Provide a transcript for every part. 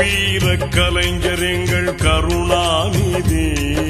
கம்பீர கலைஞர் எங்கள் கருணாநிதி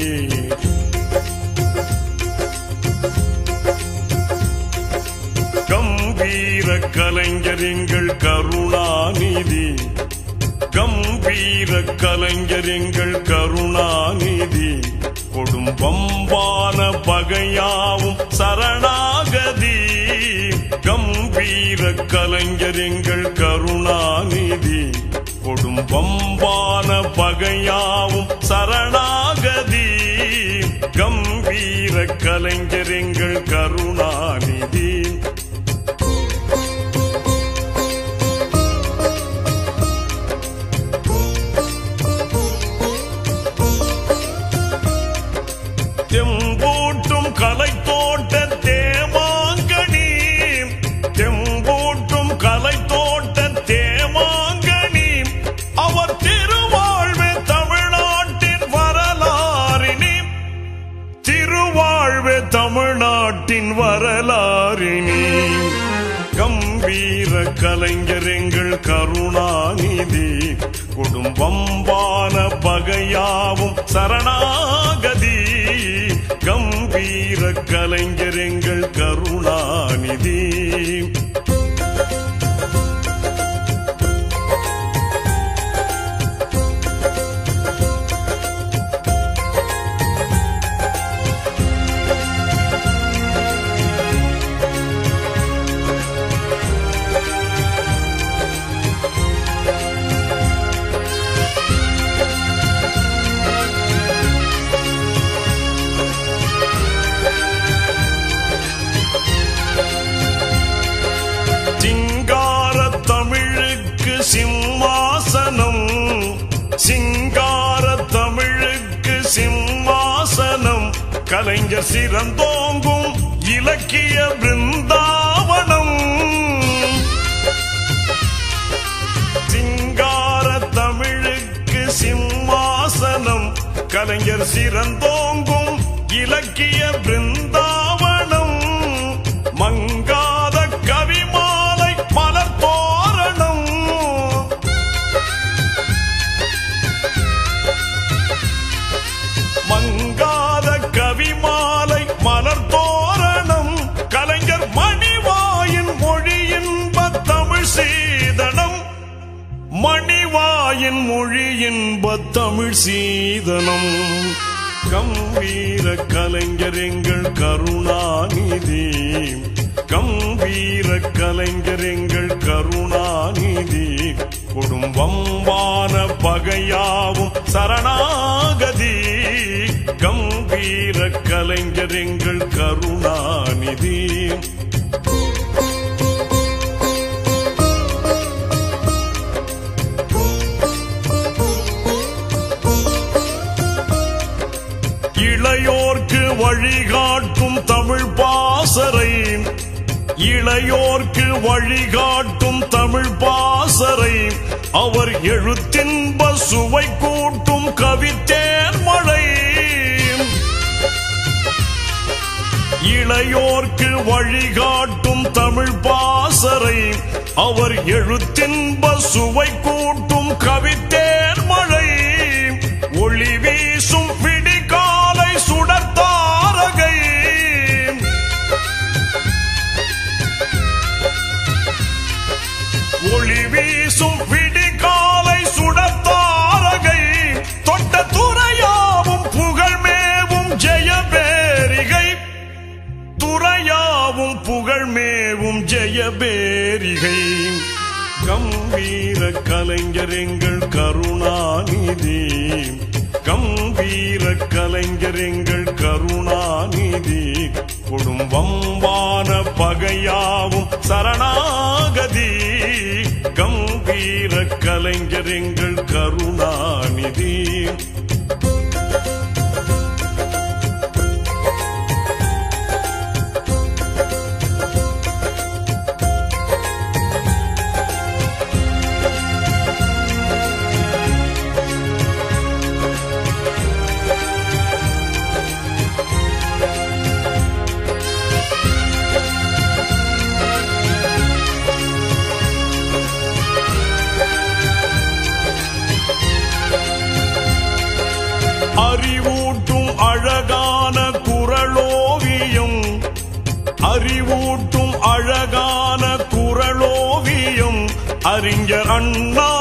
கம்பீர கலைஞர் எங்கள் கருணாநிதி கம்பீர கலைஞர் எங்கள் கருணாநிதி கொடும் பம்பான பகையாவும் சரணாகதி கம்பீர கலைஞர் எங்கள் கருணாநிதி கொடும் பம்பான பகையாவும் சரணாகதி கம்பீர கலைஞர் எங்கள் கருணாநிதி தெம்பூட்டும் கலை தோட்ட தேமாங்கனி தெம்பூட்டும் கலை தோட்ட தேமாங்கனி அவர் திருவாழ்வு தமிழ்நாட்டின் வரலாறினி திருவாழ்வு தமிழ்நாட்டின் வரலாறினி கம்பீர கலைஞர் எங்கள் கருணாநிதி குடும்பம்பான பகையாவும் சரணாகதி கம்பீர கலைஞர் எங்கள் கருணாநிதி சிங்கார தமிழுக்கு சிம்மாசனம் சிங்கார தமிழுக்கு சிம்மாசனம் கலைஞர் சிறந்தோங்கும் இலக்கிய பிருந்தாவனம் சிங்கார தமிழுக்கு சிம்மாசனம் கலைஞர் சிறந்தோங்கும் இலக்கிய பிருந்தாவனம் மங்காத கவிமாலை மலர் தோரணம் மங்காத கவிமாலை மலர் தோரணம் கலைஞர் மணிவாயின் மொழியின்ப தமிழ் சீதனம் மணிவாயின் மொழியின்ப தமிழ் சீதனம் கம்பீர கலைஞர் எங்கள் கருணாநிதி கம்பீர கலைஞர் எங்கள் கருணாநிதி குடும்பம்பான பகையாவும் சரணாகதி கம்பீர கலைஞர் எங்கள் கருணாநிதி இளையோர்க்கு வழிகாட்டும் தமிழ் பாசறை இளையோர்க்கு வழிகாட்டும் தமிழ் பாசறை அவர் எழுத்தின்ப சுவை கூட்டும் கவித்தேன் மழை இளையோர்க்கு வழிகாட்டும் தமிழ் பாசறை அவர் எழுத்தின்ப சுவை கூட்டும் கவித்தேன் மழை ஒளி வீசும் விடிகாலை சுடத்தாரகை ஒளி வீசும் விடிகாலை சுடத்தாரகை தொட்ட துறையாவும் புகழ்மேவும் ஜெயபேரிகை துறையாவும் புகழ்மேவும் ஜெயபேரிகை கம்பீர கலைஞர் எங்கள் கருணாநிதி கம்பீர கலைஞர் எங்கள் கருணாநிதி குடும்பம்பான பகையாவும் சரணாகதி கம்பீர கலைஞர் எங்கள் கருணாநிதி அறிவூட்டும் அழகான குரலோவியம் அறிஞர் அண்ணா